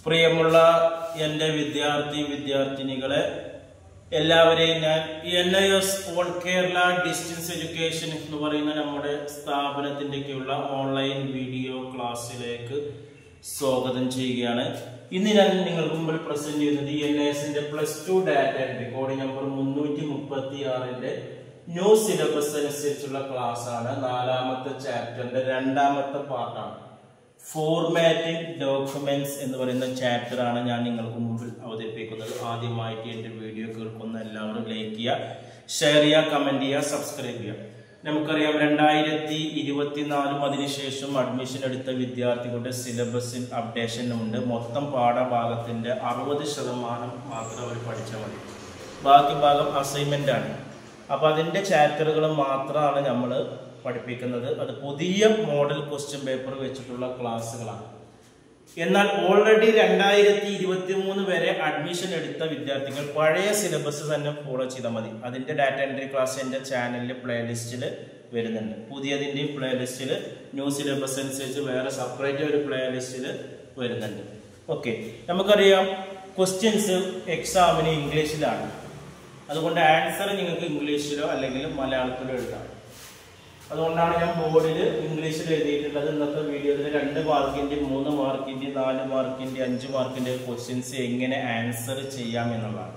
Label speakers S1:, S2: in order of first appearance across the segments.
S1: പ്രിയമുള്ള എൻ്റെ വിദ്യാർത്ഥി വിദ്യാർത്ഥിനികളെ എല്ലാവരെയും ഞാൻ N I S all Kerala distance education എന്ന് പറയുന്ന നമ്മുടെ സ്ഥാപനത്തിൻ്റെയൊക്കെയുള്ള ഓൺലൈൻ വീഡിയോ ക്ലാസ്സിലേക്ക് സ്വാഗതം ചെയ്യുകയാണ് ഇന്ന് ഞാൻ നിങ്ങൾക്ക് മുമ്പിൽ പ്രസന്റ് ചെയ്യുന്നത് എൻ ഐ എസിന്റെ plus two data entry code number മുന്നൂറ്റി മുപ്പത്തി ആറിന്റെ ന്യൂ സിലബസ് അനുസരിച്ചുള്ള ക്ലാസ് ആണ് നാലാമത്തെ ചാപ്റ്ററിന്റെ രണ്ടാമത്തെ പാർട്ടാണ് ഫോർമാറ്റിംഗ് ഡോക്യുമെന്റ്സ് എന്ന് പറയുന്ന ചാപ്റ്റർ ആണ് ഞാൻ നിങ്ങൾക്ക് മുമ്പിൽ അവതരിപ്പിക്കുന്നത് ആദ്യമായിട്ട് എൻ്റെ വീഡിയോ കേൾക്കുന്ന എല്ലാവരും ലൈക്ക് ചെയ്യുക ഷെയർ ചെയ്യുക കമന്റ് ചെയ്യുക സബ്സ്ക്രൈബ് ചെയ്യുക നമുക്കറിയാം രണ്ടായിരത്തി ഇരുപത്തിനാലും അതിനുശേഷം അഡ്മിഷൻ എടുത്ത വിദ്യാർത്ഥികളുടെ സിലബസിൽ അപ്ഡേഷനുമുണ്ട് മൊത്തം പാഠഭാഗത്തിന്റെ അറുപത് ശതമാനം മാത്രം അവർ പഠിച്ചാൽ മതി ബാക്കി ഭാഗം അസൈൻമെന്റ് ആണ് അപ്പൊ അതിന്റെ ചാപ്റ്ററുകൾ മാത്രമാണ് നമ്മൾ പഠിപ്പിക്കുന്നത് അത് പുതിയ മോഡൽ ക്വസ്റ്റ്യൻ പേപ്പർ വെച്ചിട്ടുള്ള ക്ലാസ്സുകളാണ് എന്നാൽ ഓൾറെഡി രണ്ടായിരത്തി ഇരുപത്തി മൂന്ന് വരെ അഡ്മിഷൻ എടുത്ത വിദ്യാർത്ഥികൾ പഴയ സിലബസ് തന്നെ ഫോളോ ചെയ്താൽ മതി അതിന്റെ ഡാറ്റ എൻട്രി ക്ലാസ് എൻ്റെ ചാനലിൽ പ്ലേലിസ്റ്റിൽ വരുന്നുണ്ട് പുതിയതിൻ്റെ പ്ലേലിസ്റ്റിൽ ന്യൂ സിലബസ് അനുസരിച്ച് വേറെ സെപ്പറേറ്റ് ഒരു പ്ലേലിസ്റ്റിൽ വരുന്നുണ്ട് ഓക്കെ നമുക്കറിയാം ക്വസ്റ്റ്യൻസ് എക്സാമിന് ഇംഗ്ലീഷിലാണ് അതുകൊണ്ട് ആൻസർ നിങ്ങൾക്ക് ഇംഗ്ലീഷിലോ അല്ലെങ്കിൽ മലയാളത്തിലോ എഴുതാം അതുകൊണ്ടാണ് ഞാൻ ബോർഡിൽ ഇംഗ്ലീഷിൽ എഴുതിയിട്ടുള്ളത് ഇന്നത്തെ വീഡിയോയിൽ രണ്ട് മാർക്കിന്റെ മൂന്ന് മാർക്കിന്റെ നാല് മാർക്കിന്റെ അഞ്ച് മാർക്കിന്റെ ക്വസ്റ്റ്യൻസ് എങ്ങനെ ആൻസർ ചെയ്യാം എന്നുള്ളതാണ്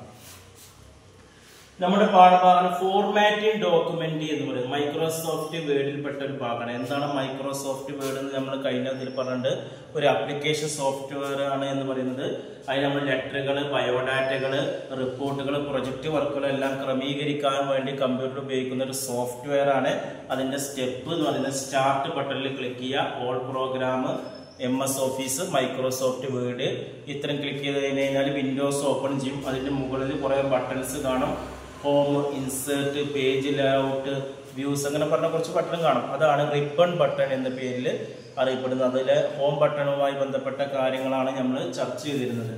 S1: നമ്മുടെ പാഠഭാഗം ഫോർമാറ്റിംഗ് ഡോക്യുമെന്റ് എന്ന് പറയുന്നത് മൈക്രോസോഫ്റ്റ് വേർഡിൽപ്പെട്ട ഒരു ഭാഗമാണ് എന്താണ് മൈക്രോസോഫ്റ്റ് വേർഡ് എന്ന് നമ്മൾ കഴിഞ്ഞ ഇതിൽ പറഞ്ഞിട്ട് ഒരു ആപ്ലിക്കേഷൻ സോഫ്റ്റ്വെയർ ആണ് എന്ന് പറയുന്നത് അതിന് നമ്മൾ ലെറ്ററുകൾ ബയോഡാറ്റകൾ റിപ്പോർട്ടുകൾ പ്രൊജക്ട് വർക്കുകൾ എല്ലാം ക്രമീകരിക്കാൻ വേണ്ടി കമ്പ്യൂട്ടർ ഉപയോഗിക്കുന്ന ഒരു സോഫ്റ്റ്വെയർ ആണ് അതിന്റെ സ്റ്റെപ്പ് എന്ന് പറയുന്നത് സ്റ്റാർട്ട് ബട്ടണിൽ ക്ലിക്ക് ചെയ്യുക all program M S office Microsoft word ഇത്രയും ക്ലിക്ക് ചെയ്ത് കഴിഞ്ഞാൽ വിൻഡോസ് ഓപ്പൺ ചെയ്യും അതിന്റെ മുകളിൽ കുറെ ബട്ടൺസ് കാണും home insert page layout views അങ്ങനെ പറഞ്ഞ കുറച്ച് ബട്ടൺ കാണും അതാണ് റിബൺ ബട്ടൺ എന്ന പേരിൽ അറിയപ്പെടുന്നത് അതിലെ ഹോം ബട്ടണുമായി ബന്ധപ്പെട്ട കാര്യങ്ങളാണ് നമ്മൾ ചർച്ച ചെയ്തിരുന്നത്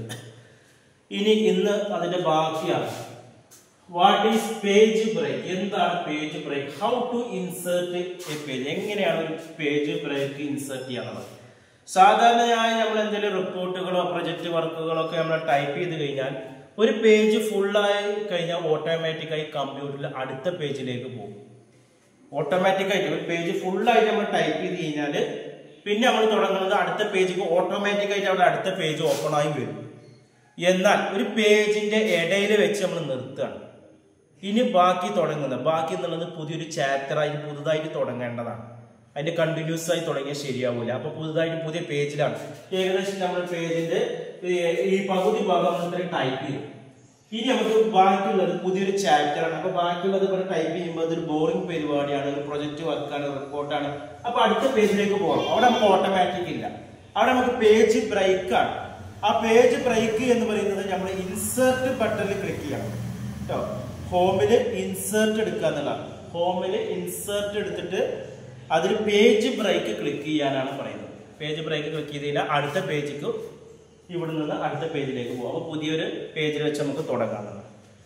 S1: ഇനി ഇന്ന് അതിന്റെ ബാക്കിയാണ് വാട്ട് ഈസ് പേജ് ബ്രേക്ക് എന്താണ് page break how to insert a page എങ്ങനെയാണ് ഒരു പേജ് ബ്രേക്ക് ഇൻസേർട്ട് ചെയ്യാന്നുള്ളത് സാധാരണയായി നമ്മൾ എന്തെങ്കിലും റിപ്പോർട്ടുകളോ പ്രൊജക്ട് വർക്കുകളോ ഒക്കെ നമ്മൾ ടൈപ്പ് ചെയ്ത് കഴിഞ്ഞാൽ ഒരു പേജ് ഫുള്ളായി കഴിഞ്ഞാൽ ഓട്ടോമാറ്റിക്കായി കമ്പ്യൂട്ടറിൽ അടുത്ത പേജിലേക്ക് പോകും ഓട്ടോമാറ്റിക്കായിട്ട് ഒരു പേജ് ഫുള്ളായിട്ട് നമ്മൾ ടൈപ്പ് ചെയ്ത് കഴിഞ്ഞാൽ പിന്നെ നമ്മൾ തുടങ്ങുന്നത് അടുത്ത പേജിക്ക് ഓട്ടോമാറ്റിക്കായിട്ട് അവിടെ അടുത്ത പേജ് ഓപ്പൺ ആയി വരും എന്നാൽ ഒരു പേജിന്റെ ഇടയിൽ വെച്ച് നമ്മൾ നിർത്തുകയാണ് ഇനി ബാക്കി തുടങ്ങുന്നത് ബാക്കി എന്നുള്ളത് പുതിയൊരു ചാപ്റ്ററായിട്ട് പുതുതായിട്ട് തുടങ്ങേണ്ടതാണ് അതിന്റെ കണ്ടിന്യൂസ് ആയി തുടങ്ങിയാൽ ശരിയാവില്ല അപ്പൊ പുതുതായിട്ട് പുതിയ പേജിലാണ് ഏകദേശം നമ്മൾ പേജിന്റെ ഈ പകുതി ഭാഗം നമ്മൾ ടൈപ്പ് ചെയ്യും ഇനി നമുക്ക് ബാക്കിയുള്ളത് പുതിയൊരു ചാപ്റ്റർ ആണ് അപ്പൊ ബാക്കിയുള്ളത് ഇവിടെ ടൈപ്പ് ചെയ്യുമ്പോൾ അതൊരു ബോറിംഗ് പരിപാടിയാണ് ഒരു പ്രൊജക്ട് വർക്കാണ് റിപ്പോർട്ടാണ് അപ്പൊ അടുത്ത പേജിലേക്ക് പോകണം അവിടെ നമുക്ക് ഓട്ടോമാറ്റിക് ഇല്ല അവിടെ നമുക്ക് പേജ് ബ്രേക്ക് ആണ് ആ പേജ് ബ്രേക്ക് എന്ന് പറയുന്നത് നമ്മൾ ഇൻസേർട്ട് ബട്ടണിൽ ക്ലിക്ക് ചെയ്യണം കേട്ടോ ഹോമില് ഇൻസേർട്ട് എടുക്കുക എന്നുള്ളതാണ് ഹോമില് ഇൻസേർട്ട് എടുത്തിട്ട് അതിൽ പേജ് ബ്രേക്ക് ക്ലിക്ക് ചെയ്യാനാണ് പറയുന്നത് പേജ് ബ്രേക്ക് ക്ലിക്ക് ചെയ്തില്ല അടുത്ത പേജിക്ക് ഇവിടെ നിന്ന് അടുത്ത പേജിലേക്ക് പോകും അപ്പൊ പുതിയൊരു പേജിൽ വെച്ച് നമുക്ക് തുടങ്ങാം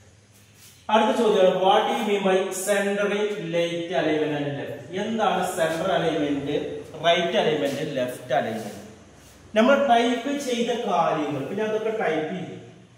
S1: അടുത്ത ചോദ്യം what you mean by central right alignment and left എന്താണ് central alignment right alignment left alignment നമ്മൾ ടൈപ്പ് ചെയ്ത കാര്യങ്ങൾ പിന്നെ അതൊക്കെ ടൈപ്പ് ചെയ്തു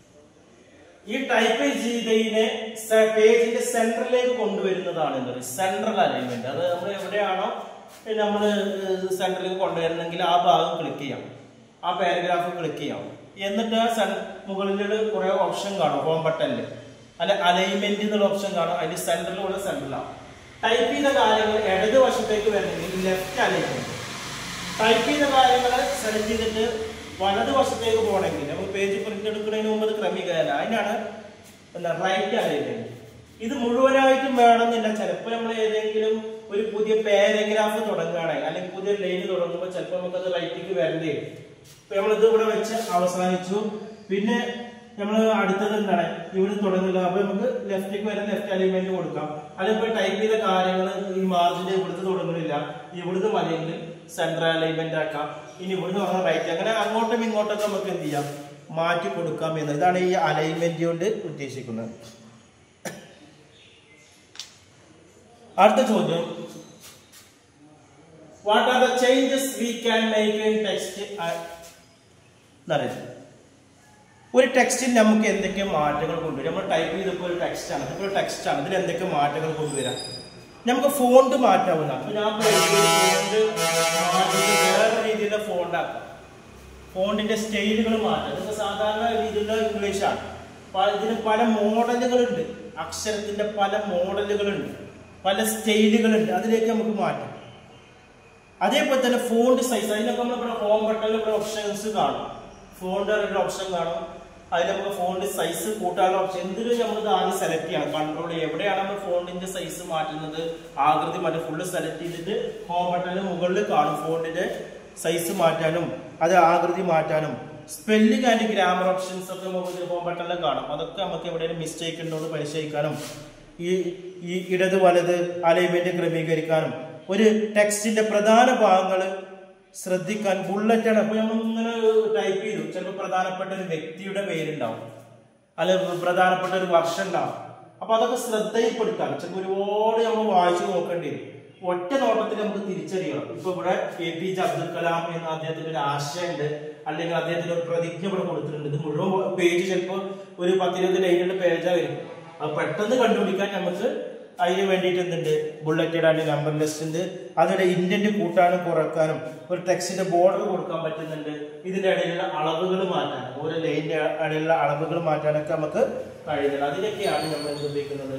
S1: ഈ ടൈപ്പ് ചെയ്തതിനെ പേജിന്റെ സെന്ററിലേക്ക് കൊണ്ടുവരുന്നതാണ് എന്ത് പറയുക സെൻട്രൽ അലൈൻമെന്റ് അത് നമ്മൾ എവിടെയാണോ നമ്മൾ സെന്ററിലേക്ക് കൊണ്ടുവരുന്നെങ്കിൽ ആ ഭാഗം ക്ലിക്ക് ചെയ്യാം ആ പാരഗ്രാഫ് ക്ലിക്ക് ചെയ്യാം എന്നിട്ട് മുകളിൽ കുറെ ഓപ്ഷൻ കാണും ഹോം ബട്ടണിൽ അല്ല അലൈൻമെന്റ് എന്നുള്ള ഓപ്ഷൻ കാണും അതിന്റെ സെന്ററിലുള്ള സെന്ററിലാണ് ടൈപ്പ് ചെയ്ത കാര്യങ്ങൾ ഇടത് വശത്തേക്ക് വരണമെങ്കിൽ ലെഫ്റ്റ് അലൈൻമെന്റ് ടൈപ്പ് ചെയ്ത കാര്യങ്ങൾ സെലക്ട് ചെയ്തിട്ട് വലത് വശത്തേക്ക് പോകണമെങ്കിൽ നമുക്ക് പേജ് പ്രിന്റ് എടുക്കുന്നതിന് മുമ്പ് അത് ക്രമീകരണം അതിനാണ് എന്താ റൈറ്റ് അലൈൻമെന്റ് ഇത് മുഴുവനായിട്ടും വേണമെന്നില്ല ചിലപ്പോൾ നമ്മൾ ഏതെങ്കിലും ഒരു പുതിയ പാരഗ്രാഫ് തുടങ്ങുകയാണെങ്കിൽ അല്ലെങ്കിൽ പുതിയ ലൈൻ തുടങ്ങുമ്പോൾ ചിലപ്പോൾ നമുക്കത് റൈറ്റിക്ക് വരേണ്ടി വരും ഇപ്പൊ നമ്മളിത് ഇവിടെ വെച്ച് അവസാനിച്ചു പിന്നെ നമ്മൾ അടുത്തത് എന്താണ് ഇവിടെ തുടങ്ങുക അപ്പൊ നമുക്ക് ലെഫ്റ്റിലേക്ക് വരെ ലെഫ്റ്റ് അലൈൻമെന്റ് കൊടുക്കാം അതിപ്പോ ടൈപ്പ് ചെയ്ത കാര്യങ്ങൾ ഈ മാർജിന്റെ ഇവിടുത്തെ തുടങ്ങുന്നില്ല ഇവിടുന്ന് മതിയെങ്കിൽ സെൻട്രൽ അലൈൻമെന്റ് ആക്കാം ഇനി ഇവിടുന്ന് പറഞ്ഞാൽ റൈറ്റ് അങ്ങനെ അങ്ങോട്ടും ഇങ്ങോട്ടൊക്കെ നമുക്ക് എന്ത് ചെയ്യാം മാറ്റി കൊടുക്കാം എന്ന് ഇതാണ് ഈ അലൈൻമെന്റ് കൊണ്ട് ഉദ്ദേശിക്കുന്നത് അടുത്ത ചോദ്യം what are the changes we can make in text എന്നറിയാം ഒരു ടെക്സ്റ്റിൽ നമുക്ക് എന്തൊക്കെ മാറ്റങ്ങൾ കൊണ്ടുവരും നമ്മൾ ടൈപ്പ് ചെയ്തപ്പോൾ ഒരു ടെക്സ്റ്റ് ആണ് ഇതിപ്പോൾ ഒരു ടെക്സ്റ്റ് ആണ് ഇതിൽ എന്തൊക്കെ മാറ്റങ്ങൾ കൊണ്ടുവരാം നമുക്ക് ഫോണ്ട് മാറ്റാവുന്നതാണ് അപ്പോൾ ഞാൻ ഫോണ്ട് മാറ്റിയിട്ട് വേറെ രീതിയിലുള്ള ഫോണ്ട് ആക്കാം ഫോണ്ടിന്റെ സ്റ്റൈലുകൾ മാറ്റാം ഇതൊക്കെ സാധാരണ രീതിയിലുള്ള ഇംഗ്ലീഷാണ് പ- ഇതിന് പല മോഡലുകളുണ്ട് അക്ഷരത്തിന്റെ പല മോഡലുകളുണ്ട് പല സ്റ്റൈലുകളുണ്ട് അതിലേക്ക് നമുക്ക് മാറ്റാം അതേപോലെ തന്നെ ഫോണ്ട് സൈസ് അതിനൊക്കെ നമ്മൾ ഇവിടെ ഹോം ബട്ടണിൽ ഇവിടെ ഓപ്ഷൻസ് കാണും ഫോണ്ട് ഒരു ഓപ്ഷൻ കാണും അതിൽ നമുക്ക് ഫോണ്ട് സൈസ് കൂട്ടാനുള്ള ഓപ്ഷൻ എന്തിനും നമുക്ക് ആദ്യം സെലക്ട് ചെയ്യണം കൺട്രോൾ എവിടെയാണ് നമ്മൾ ഫോണ്ടിന്റെ സൈസ് മാറ്റുന്നത് ആകൃതി മാറ്റി ഫുള്ള് സെലക്ട് ചെയ്തിട്ട് ഹോം ബട്ടണിൽ മുകളിൽ കാണും ഫോണ്ടിന്റെ സൈസ് മാറ്റാനും അത് ആകൃതി മാറ്റാനും സ്പെല്ലിംഗ് ആൻഡ് ഗ്രാമർ ഓപ്ഷൻസ് ഒക്കെ നമുക്ക് ഹോം ബട്ടണിൽ കാണും അതൊക്കെ നമുക്ക് എവിടെയെങ്കിലും മിസ്റ്റേക്ക് ഉണ്ടോ എന്ന് പരിശോധിക്കാനും ഈ ഈ ഇടത് വലത് അലൈൻമെന്റ് ക്രമീകരിക്കാനും ഒരു ടെക്സ്റ്റിന്റെ പ്രധാന ഭാഗങ്ങൾ ശ്രദ്ധിക്കാൻ ബുള്ളറ്റ് ആണ് അപ്പൊ നമ്മൾ ഇങ്ങനെ ടൈപ്പ് ചെയ്തു ചിലപ്പോൾ പ്രധാനപ്പെട്ട ഒരു വ്യക്തിയുടെ പേരുണ്ടാവും അല്ലെ പ്രധാനപ്പെട്ട ഒരു വർഷം ഉണ്ടാവും അപ്പൊ അതൊക്കെ ശ്രദ്ധയിൽപ്പെടുത്താൻ ചിലപ്പോൾ ഒരുപാട് നമ്മൾ വായിച്ചു നോക്കേണ്ടി വരും ഒറ്റ നോട്ടത്തിൽ നമുക്ക് തിരിച്ചറിയണം ഇപ്പൊ ഇവിടെ A P J Abdul Kalam എന്ന അദ്ദേഹത്തിന്റെ ഒരു ആശയമുണ്ട് അല്ലെങ്കിൽ അദ്ദേഹത്തിന്റെ ഒരു പ്രതിജ്ഞ ഇവിടെ കൊടുത്തിട്ടുണ്ട് ഇത് മുഴുവൻ പേജ് ചിലപ്പോൾ ഒരു പത്തിരുപത് ലൈനുള്ള പേജാ വരും അത് പെട്ടെന്ന് കണ്ടുപിടിക്കാൻ നമുക്ക് അതിന് വേണ്ടിയിട്ട് എന്തുണ്ട് ബുള്ളറ്റ് ഇടാണ്ട് നമ്പർ ലിസ്റ്റ് ഉണ്ട് അതിന്റെ ഇന്റന്റ് കൂട്ടാനും കുറക്കാനും ഒരു ടെക്സ്റ്റിന്റെ ബോർഡർ കൊടുക്കാൻ പറ്റുന്നുണ്ട് ഇതിന്റെ ഇടയിലുള്ള അളവുകൾ മാറ്റാനും ഓരോ ലൈനിന്റെ ഇടയിലുള്ള അളവുകൾ മാറ്റാനൊക്കെ നമുക്ക് കഴിയുന്നുണ്ട് അതിനൊക്കെയാണ് നമ്മൾ എന്ത് ഉപയോഗിക്കുന്നത്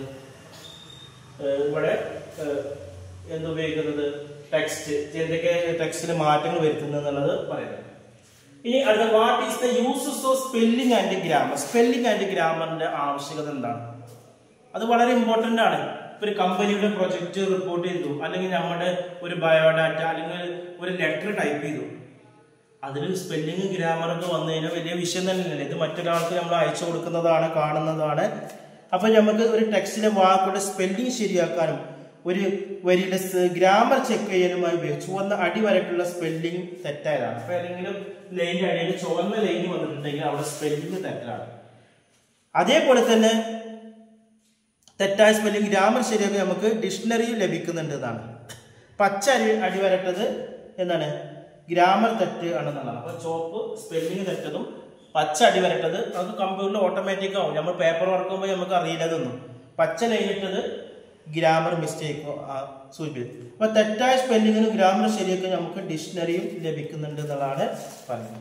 S1: ഏഹ് ഇവിടെ ഏഹ് എന്തുപയോഗിക്കുന്നത് ടെക്സ്റ്റ് എന്തൊക്കെ ടെക്സ്റ്റിൽ മാറ്റങ്ങൾ വരുത്തുന്നത് എന്നുള്ളത് പറയുന്നത് ഇനി അടുത്ത what is the uses of spelling and grammar spelling and ഗ്രാമറിന്റെ ആവശ്യകത എന്താണ് അത് വളരെ ഇമ്പോർട്ടന്റ് ആണ് ഇപ്പൊ ഒരു കമ്പനിയുടെ പ്രൊജക്ട് റിപ്പോർട്ട് ചെയ്തു അല്ലെങ്കിൽ നമ്മുടെ ഒരു ബയോഡാറ്റ അല്ലെങ്കിൽ ഒരു ലെറ്റർ ടൈപ്പ് ചെയ്തു അതിൽ സ്പെല്ലിംഗ് ഗ്രാമറൊക്കെ വന്നു കഴിഞ്ഞാൽ വലിയ വിഷയം തന്നെയല്ലേ ഇത് മറ്റൊരാൾക്ക് നമ്മൾ അയച്ചു കൊടുക്കുന്നതാണ് കാണുന്നതാണ് അപ്പൊ നമുക്ക് ഒരു ടെക്സ്റ്റിലെ വാക്കുകളുടെ സ്പെല്ലിംഗ് ശരിയാക്കാനും ഒരു വരിയിലെ ഗ്രാമർ ചെക്ക് ചെയ്യാനുമായി ഉപയോഗിച്ചു ചുവന്ന അടിവരട്ടുള്ള സ്പെല്ലിംഗ് തെറ്റായതാണ് അപ്പൊ ഏതെങ്കിലും ലൈനിന്റെ അടിയിൽ ചുവന്ന ലൈൻ വന്നിട്ടുണ്ടെങ്കിൽ അവിടെ സ്പെല്ലിംഗ് തെറ്റാണ് അതേപോലെ തന്നെ തെറ്റായ സ്പെല്ലിംഗ് ഗ്രാമർ ശരിയാക്കി നമുക്ക് ഡിക്ഷണറി ലഭിക്കുന്നുണ്ട് എന്നാണ് പച്ച അരി അടിവരട്ടത് എന്താണ് ഗ്രാമർ തെറ്റ് ആണെന്നുള്ളതാണ് അപ്പൊ ചോപ്പ് സ്പെല്ലിംഗ് തെറ്റതും പച്ച അടിവരട്ടത് അത് കമ്പ്യൂട്ടറിൽ ഓട്ടോമാറ്റിക് ആവും നമ്മൾ പേപ്പർ വർക്കുമ്പോൾ നമുക്ക് അറിയില്ല അതൊന്നും പച്ച ലൈനിട്ടത് ഗ്രാമർ മിസ്റ്റേക്കോ സൂചിപ്പിക്കും അപ്പൊ തെറ്റായ സ്പെല്ലിങ്ങിനും ഗ്രാമർ ശരിയാക്കി നമുക്ക് ഡിക്ഷണറിയും ലഭിക്കുന്നുണ്ട് എന്നുള്ളതാണ് പറയുന്നത്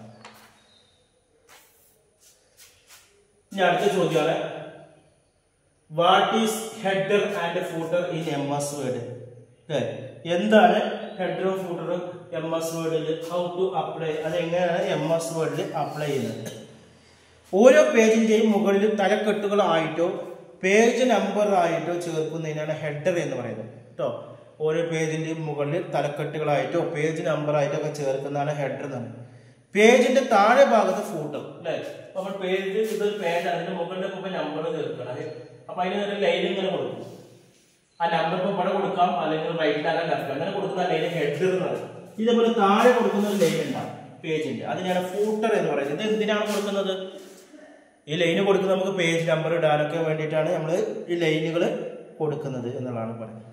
S1: ഇനി അടുത്ത ചോദ്യമാണ് what is header and footer in M S word എന്താണ് ഹെഡറും ഫൂട്ടറും എം എസ് വേർഡിൽ ഹൗ ടു അപ്ലൈ അത് എങ്ങനെയാണ് എം എസ് വേർഡിൽ അപ്ലൈ ചെയ്യുന്നത് ഓരോ പേജിന്റെയും മുകളിൽ തലക്കെട്ടുകളായിട്ടോ പേജ് നമ്പർ ആയിട്ടോ ചേർക്കുന്നതിനാണ് ഹെഡർ എന്ന് പറയുന്നത് കേട്ടോ ഓരോ പേജിന്റെയും മുകളിൽ തലക്കെട്ടുകളായിട്ടോ പേജ് നമ്പർ ആയിട്ടോ ഒക്കെ ചേർക്കുന്നതാണ് ഹെഡർ എന്ന് പറയുന്നത് പേജിന്റെ താഴെ ഭാഗത്ത് ഫൂട്ടർ അല്ലേ നമ്മൾ പേജ് ഇതൊരു പേജ് അതിന്റെ മുകളിൽ ഇപ്പൊ നമ്പർ ചേർക്കണം അപ്പൊ അതിന് ഒരു ലൈൻ ഇങ്ങനെ കൊടുക്കും ആ നമ്പർ ഇപ്പൊ ഇവിടെ കൊടുക്കാം അല്ലെങ്കിൽ റൈറ്റിലാകാൻ ലെഫ്റ്റ് അങ്ങനെ കൊടുക്കുന്ന ലൈൻ ഹെഡർ എന്ന് പറയും ഇതേപോലെ താഴെ കൊടുക്കുന്ന ഒരു ലൈൻ ഉണ്ടാവും പേജിന്റെ അതിനാണ് ഫൂട്ടർ എന്ന് പറയുന്നത് ഇത് എന്തിനാണ് കൊടുക്കുന്നത് ഈ ലൈന് കൊടുക്കുന്നത് നമുക്ക് പേജ് നമ്പർ ഇടാനൊക്കെ വേണ്ടിയിട്ടാണ് നമ്മൾ ഈ ലൈനുകൾ കൊടുക്കുന്നത് എന്നുള്ളതാണ് പറയുന്നത്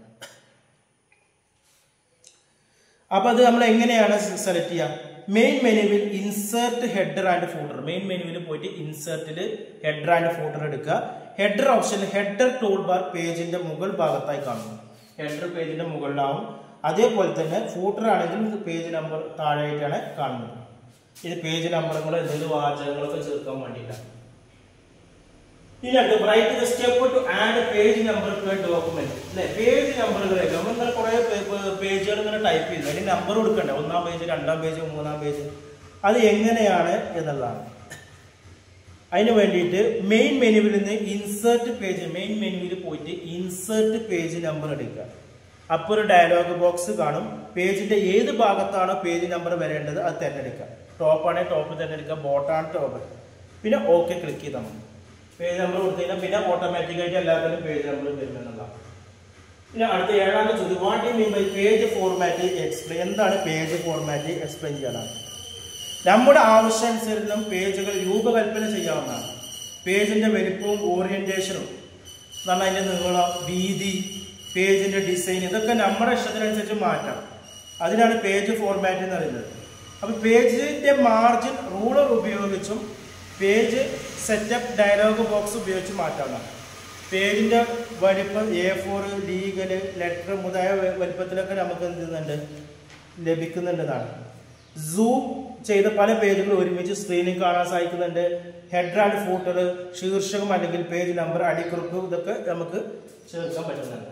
S1: അപ്പൊ അത് നമ്മൾ എങ്ങനെയാണ് സെലക്ട് ചെയ്യുക മെയിൻ മെനുവിൽ insert header and footer main മെനുവിൽ പോയിട്ട് ഇൻസേർട്ടിൽ ഹെഡർ ആൻഡ് ഫൂട്ടർ എടുക്കുക ഹെഡർ ഓപ്ഷനിൽ ഹെഡർ ടൂൾ ബാർ പേജിന്റെ മുകൾ ഭാഗത്തായി കാണുന്നു ഹെഡർ പേജിന്റെ മുകളിലാവും അതേപോലെ തന്നെ ഫൂട്ടർ ആണെങ്കിൽ പേജ് നമ്പർ താഴെയായിട്ടാണ് കാണുന്നത് ഇത് പേജ് നമ്പറുകൾ എന്തെങ്കിലും വാചകങ്ങളൊക്കെ ചേർക്കാൻ വേണ്ടിയിട്ടാണ് ഇനി അടുത്ത് write the step to add page number to a document അല്ലെ പേജ് നമ്പറുകളൊക്കെ നമ്മൾ ഇങ്ങനെ കുറെ പേജുകൾ ഇങ്ങനെ ടൈപ്പ് ചെയ്തു അതിന് നമ്പർ കൊടുക്കണ്ടേ ഒന്നാം പേജ് രണ്ടാം പേജ് മൂന്നാം പേജ് അത് എങ്ങനെയാണ് എന്നുള്ളതാണ് അതിന് വേണ്ടിയിട്ട് മെയിൻ മെനുവിൽ നിന്ന് ഇൻസേർട്ട് പേജ് മെയിൻ മെനുവിൽ പോയിട്ട് ഇൻസേർട്ട് പേജ് നമ്പർ എടുക്കുക അപ്പോൾ ഒരു ഡയലോഗ് ബോക്സ് കാണും പേജിന്റെ ഏത് ഭാഗത്താണോ പേജ് നമ്പർ വരേണ്ടത് അത് തിരഞ്ഞെടുക്കുക ടോപ്പ് ആണെങ്കിൽ ടോപ്പ് തിരഞ്ഞെടുക്കുക ബോട്ടാണ് ടോപ്പ് പിന്നെ ഓക്കെ ക്ലിക്ക് ചെയ്താൽ മതി പേജ് നമ്പർ കൊടുത്തു കഴിഞ്ഞാൽ പിന്നെ ഓട്ടോമാറ്റിക്കായിട്ട് എല്ലാത്തിനും പേജ് നമ്പർ വരുമെന്നുള്ളതാണ് പിന്നെ അടുത്ത ഏഴാമത്തെ ചോദ്യം what you mean by page format explain എന്താണ് പേജ് ഫോർമാറ്റ് എക്സ്പ്ലെയിൻ ചെയ്യാനാണ് നമ്മുടെ ആവശ്യാനുസരണം പേജുകൾ രൂപകൽപ്പന ചെയ്യാവുന്നതാണ് പേജിന്റെ വലിപ്പവും ഓറിയന്റേഷനും എന്നാൽ അതിന്റെ നീളം വീതി പേജിന്റെ ഡിസൈൻ ഇതൊക്കെ നമ്മുടെ ഇഷ്ടത്തിനനുസരിച്ച് മാറ്റാം അതിനാണ് പേജ് ഫോർമാറ്റ് എന്ന് പറയുന്നത് അപ്പൊ പേജിന്റെ മാർജിൻ റൂളർ ഉപയോഗിച്ചും പേജ് സെറ്റപ്പ് ഡയലോഗ് ബോക്സ് ഉപയോഗിച്ച് മാറ്റാവുന്നതാണ് പേജിൻ്റെ വലിപ്പം എ ഫോർ ലീഗൽ ലെറ്റർ മുതലായ വ- വലിപ്പത്തിലൊക്കെ നമുക്ക് എന്ത് ചെയ്യുന്നുണ്ട് ലഭിക്കുന്നുണ്ടെന്നാണ് സൂം ചെയ്ത പല പേജുകൾ ഒരുമിച്ച് സ്ക്രീനിൽ കാണാൻ സാധിക്കുന്നുണ്ട് ഹെഡർ ആൻഡ് ഫൂട്ടർ ശീർഷകം അല്ലെങ്കിൽ പേജ് നമ്പർ അടിക്കുറിപ്പ് ഇതൊക്കെ നമുക്ക് ചേർക്കാൻ പറ്റുന്നുണ്ട്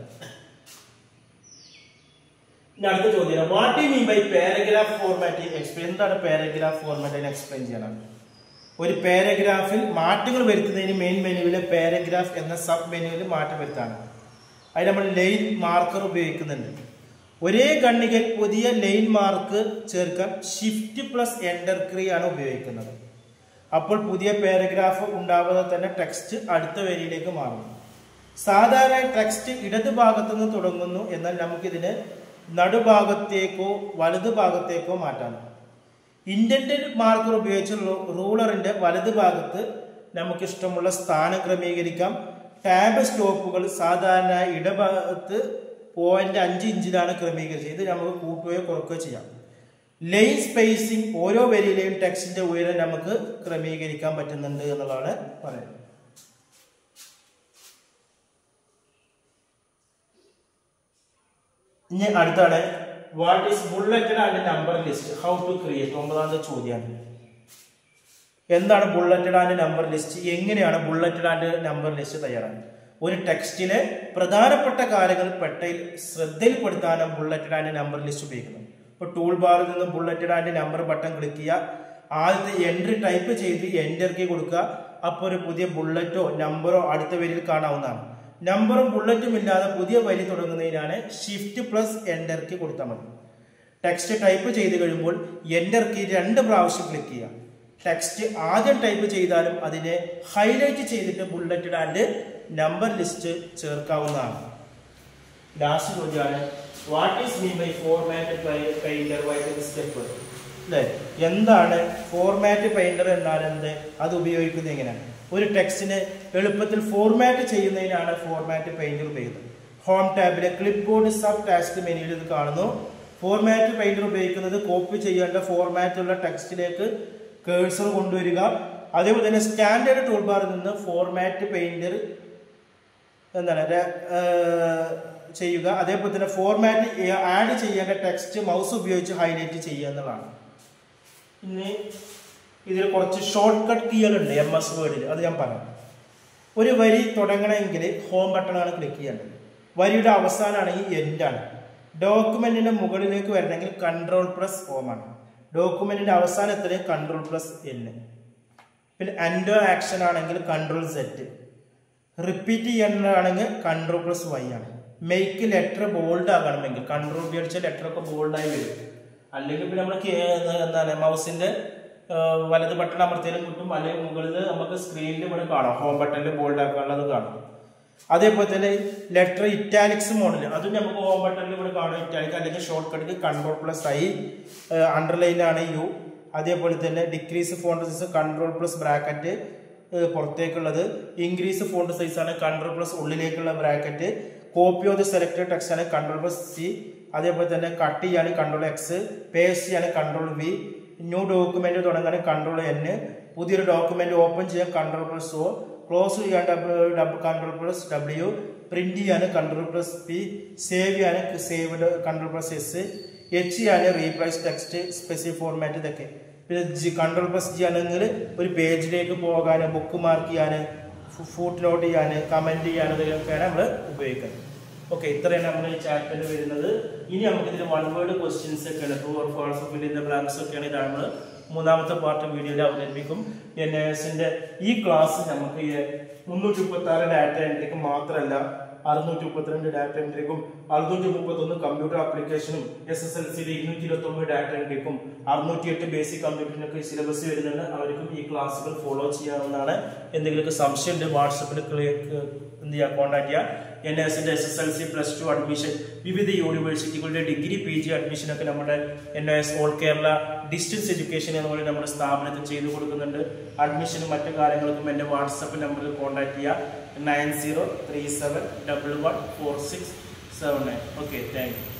S1: ഇനി അടുത്ത ചോദ്യം what you mean by paragraph format explain എന്താണ് പാരഗ്രാഫ് ഫോർമാറ്റ് എക്സ്പ്ലെയിൻ ചെയ്യണം ഒരു പാരഗ്രാഫിൽ മാറ്റങ്ങൾ വരുത്തുന്നതിന് മെയിൻ മെനുവിലെ പാരഗ്രാഫ് എന്ന സബ് മെനുവിൽ മാറ്റം വരുത്താണ് അതിന് നമ്മൾ ലൈൻ മാർക്കർ ഉപയോഗിക്കുന്നുണ്ട് ഒരേ ഖണ്ഡികയിൽ പുതിയ ലൈൻ മാർക്ക് ചേർക്കാൻ ഷിഫ്റ്റ് പ്ലസ് എൻ്റർ ക്രീ ആണ് ഉപയോഗിക്കുന്നത് അപ്പോൾ പുതിയ പാരഗ്രാഫ് ഉണ്ടാവാതെ തന്നെ ടെക്സ്റ്റ് അടുത്ത വരിയിലേക്ക് മാറും സാധാരണ ടെക്സ്റ്റ് ഇടത് ഭാഗത്തു നിന്ന് തുടങ്ങുന്നു എന്നാൽ നമുക്കിതിന് നടുഭാഗത്തേക്കോ വലതു ഭാഗത്തേക്കോ മാറ്റാം ഇന്റന്റഡ് മാർക്കർ ഉപയോഗിച്ച് റൂ- റൂളറിന്റെ വലത് ഭാഗത്ത് നമുക്ക് ഇഷ്ടമുള്ള സ്ഥാനം ക്രമീകരിക്കാം ടാബ് സ്റ്റോപ്പുകൾ സാധാരണ ഇടഭാഗത്ത് പോയിന്റ് അഞ്ച് ഇഞ്ചിലാണ് ക്രമീകരിച്ചത് ഇത് നമുക്ക് കൂട്ടുകയോ കുറയ്ക്കുകയോ ചെയ്യാം ലൈൻ സ്പേസിംഗ് ഓരോ വരിയിലെയും ടെക്സ്റ്റിന്റെ ഉയരം നമുക്ക് ക്രമീകരിക്കാൻ പറ്റുന്നുണ്ട് എന്നുള്ളതാണ് പറയുന്നത് ഇനി അടുത്താണ് what is bulleted and number list how to create ഒമ്പതാമത്തെ ചോദ്യമാണ് എന്താണ് ബുള്ളറ്റഡ് ആൻഡ് നമ്പർ ലിസ്റ്റ് എങ്ങനെയാണ് ബുള്ളറ്റഡ് ആൻഡ് നമ്പർ ലിസ്റ്റ് തയ്യാറാണ് ഒരു ടെക്സ്റ്റിലെ പ്രധാനപ്പെട്ട കാര്യങ്ങൾ പെട്ടയിൽ ശ്രദ്ധയിൽപ്പെടുത്താനാണ് ബുള്ളറ്റഡ് ആൻഡ് നമ്പർ ലിസ്റ്റ് ഉപയോഗിക്കുന്നത് ഇപ്പോൾ ടൂൾ ബാറിൽ നിന്ന് bulleted and number button click ചെയ്യുക ആദ്യത്തെ എൻട്രി ടൈപ്പ് ചെയ്ത് എൻ്റർ കീ കൊടുക്കുക അപ്പോൾ ഒരു പുതിയ ബുള്ളറ്റോ നമ്പറോ അടുത്ത വരിയിൽ കാണാവുന്നതാണ് നമ്പറും ബുള്ളറ്റും ഇല്ലാതെ പുതിയ വരി തുടങ്ങുന്നതിനാണ് ഷിഫ്റ്റ് പ്ലസ് എൻ്റർ കീ കൊടുത്താൽ മതി ടെക്സ്റ്റ് ടൈപ്പ് ചെയ്ത് കഴിയുമ്പോൾ എൻ്റർ കീ രണ്ട് പ്രാവശ്യം ക്ലിക്ക് ചെയ്യുക ടെക്സ്റ്റ് ആദ്യം ടൈപ്പ് ചെയ്താലും അതിനെ ഹൈലൈറ്റ് ചെയ്തിട്ട് ബുള്ളറ്റഡ് ആൻഡ് നമ്പർ ലിസ്റ്റ് ചേർക്കാവുന്നതാണ് ലാസ്റ്റ് ചോദ്യമാണ് what is mean by format painter writing step അല്ലേ എന്താണ് ഫോർമാറ്റ് പെയിന്റർ എന്നാൽ എന്ത് അത് ഉപയോഗിക്കുന്നത് എങ്ങനെയാണ് ഒരു ടെക്സ്റ്റിനെ എളുപ്പത്തിൽ ഫോർമാറ്റ് ചെയ്യുന്നതിനാണ് ഫോർമാറ്റ് പെയിന്റർ ഉപയോഗിക്കുന്നത് ഹോം ടാബിലെ ക്ലിപ്പ് ബോർഡ് സബ് ടാസ്ക് മെനുവിൽ ഇത് കാണുന്നു ഫോർമാറ്റ് പെയിന്റർ ഉപയോഗിക്കുന്നത് കോപ്പി ചെയ്യേണ്ട ഫോർമാറ്റുള്ള ടെക്സ്റ്റിലേക്ക് കേഴ്സർ കൊണ്ടുവരിക അതേപോലെ തന്നെ സ്റ്റാൻഡേർഡ് ടൂൾ ബാറിൽ നിന്ന് ഫോർമാറ്റ് പെയിന്റർ എന്താണ് ര- ഏർ ചെയ്യുക അതേപോലെ തന്നെ ഫോർമാറ്റ് ആഡ് ചെയ്യേണ്ട ടെക്സ്റ്റ് മൗസ് ഉപയോഗിച്ച് ഹൈലൈറ്റ് ചെയ്യുക എന്നുള്ളതാണ് ഇനി ഇതിൽ കുറച്ച് ഷോർട്ട് കട്ട് കീകളുണ്ട് എം എസ് വേർഡിൽ അത് ഞാൻ പറയാം ഒരു വരി തുടങ്ങണമെങ്കിൽ ഹോം ബട്ടണാണ് ക്ലിക്ക് ചെയ്യേണ്ടത് വരിയുടെ അവസാനമാണെങ്കിൽ എൻഡാണ് ഡോക്യുമെന്റിന്റെ മുകളിലേക്ക് വരണമെങ്കിൽ കൺട്രോൾ പ്ലസ് ഹോം ആണ് ഡോക്യുമെന്റിന്റെ അവസാനത്തിൽ കൺട്രോൾ പ്ലസ് എൻ പിന്നെ അൻഡോ ആക്ഷൻ ആണെങ്കിൽ കൺട്രോൾ സെറ്റ് റിപ്പീറ്റ് ചെയ്യണമെങ്കിൽ കൺട്രോൾ പ്ലസ് വൈ ആണ് മെയ്ക്ക് ലെറ്റർ ബോൾഡ് ആകണമെങ്കിൽ കൺട്രോൾ ഉപയോഗിച്ച ലെറ്റർ ഒക്കെ ബോൾഡായി വരും അല്ലെങ്കിൽ പിന്നെ നമ്മൾ എന്താണ് മൗസിന്റെ വലത് ബട്ടൺ അമർത്തിയാലും കിട്ടും അല്ലെങ്കിൽ മുകളിൽ നമുക്ക് സ്ക്രീനിൽ ഇവിടെ കാണാം ഹോം ബട്ടണിൽ ബോൾഡ് ആക്കാനുള്ളത് കാണാം അതേപോലെ തന്നെ ലെറ്റർ ഇറ്റാലിക്സ് മോഡൽ അതും നമുക്ക് ഹോം ബട്ടണിൽ ഇവിടെ കാണാം ഇറ്റാലിക് അല്ലെങ്കിൽ ഷോർട്ട് കട്ടിൽ കൺട്രോൾ പ്ലസ് ഐ അണ്ടർലൈൻ ആണ് യു അതേപോലെ തന്നെ decrease font size control plus bracket പുറത്തേക്കുള്ളത് ഇൻക്രീസ് ഫോണ്ട് സൈസ് ആണ് കൺട്രോൾ പ്ലസ് ഉള്ളിലേക്കുള്ള bracket copy of the selected text ആണ് കൺട്രോൾ പ്ലസ് സി അതേപോലെ തന്നെ കട്ട് ചെയ്യാണ് കൺട്രോൾ എക്സ് പേസ്റ്റ് ചെയ്യാണ് കൺട്രോൾ വി ന്യൂ ഡോക്യുമെന്റ് തുടങ്ങാൻ കൺട്രോൾ എൻ പുതിയൊരു ഡോക്യുമെന്റ് ഓപ്പൺ ചെയ്യാൻ കൺട്രോൾ പ്ലസ് ഒ ക്ലോസ് ചെയ്യാൻ കൺട്രോൾ പ്ലസ് ഡബ്ല്യു പ്രിന്റ് ചെയ്യാൻ കൺട്രോൾ പ്ലസ് പി സേവ് ചെയ്യാൻ save control plus S H ചെയ്യാൻ റീപ്ലേസ് ടെക്സ്റ്റ് സ്പെസിഫിക് ഫോർമാറ്റ് ഇതൊക്കെ പിന്നെ ജി കൺട്രോൾ പ്ലസ് ചെയ്യാനെങ്കിൽ ഒരു പേജിലേക്ക് പോകാൻ ബുക്ക് മാർക്ക് ചെയ്യാൻ ഫൂട്ട് നോട്ട് ചെയ്യാൻ കമന്റ് ചെയ്യാൻ ഇതൊക്കെയാണ് നമ്മൾ ഉപയോഗിക്കുന്നത് ഓക്കെ ഇത്രയാണ് നമ്മുടെ ഈ ചാപ്റ്ററിൽ വരുന്നത് ഇനി നമുക്ക് ഇതിൽ വൺ വേർഡ് ക്വസ്റ്റ്യൻസ് ഒക്കെയാണ് true or false fill in the blanks ഒക്കെയാണ് ഇതാണ് നമ്മൾ മൂന്നാമത്തെ പാർട്ട് വീഡിയോയിൽ അവതരിപ്പിക്കും എൻ എസിന്റെ ഈ ക്ലാസ് നമുക്ക് ഈ മുന്നൂറ്റി മുപ്പത്തി ആറ് ഡാറ്റ എൻട്രിക്ക് മാത്രമല്ല അറുന്നൂറ്റി മുപ്പത്തിരണ്ട് ഡാറ്റ എൻട്രിക്കും അറുന്നൂറ്റി മുപ്പത്തൊന്ന് കമ്പ്യൂട്ടർ ആപ്ലിക്കേഷനും എസ് എസ് എൽ സിയിൽ ഇരുന്നൂറ്റി ഇരുപത്തി ഒമ്പത് ഡാറ്റ എൻട്രിക്കും അറുന്നൂറ്റി എട്ട് ബേസിക് കമ്പ്യൂട്ടറിനൊക്കെ സിലബസ് വരുന്നുണ്ട് അവർക്കും ഈ ക്ലാസ്സുകൾ ഫോളോ ചെയ്യാവുന്നതാണ് എന്തെങ്കിലുമൊക്കെ സംശയം ഉണ്ട് വാട്സപ്പിൽ എന്ത് ചെയ്യുക കോൺടാക്ട് ചെയ്യുക എൻ എസിന്റെ S S L C plus two admission വിവിധ യൂണിവേഴ്സിറ്റികളുടെ ഡിഗ്രി പി ജി അഡ്മിഷൻ ഒക്കെ നമ്മുടെ N S all Kerala distance education എന്ന് പറയുന്ന നമ്മുടെ സ്ഥാപനത്തിൽ ചെയ്തു കൊടുക്കുന്നുണ്ട് അഡ്മിഷനും മറ്റു കാര്യങ്ങൾക്കും എൻ്റെ വാട്സപ്പ് നമ്പറിൽ കോൺടാക്ട് ചെയ്യുക nine zero three seven double one four six seven nine okay thank U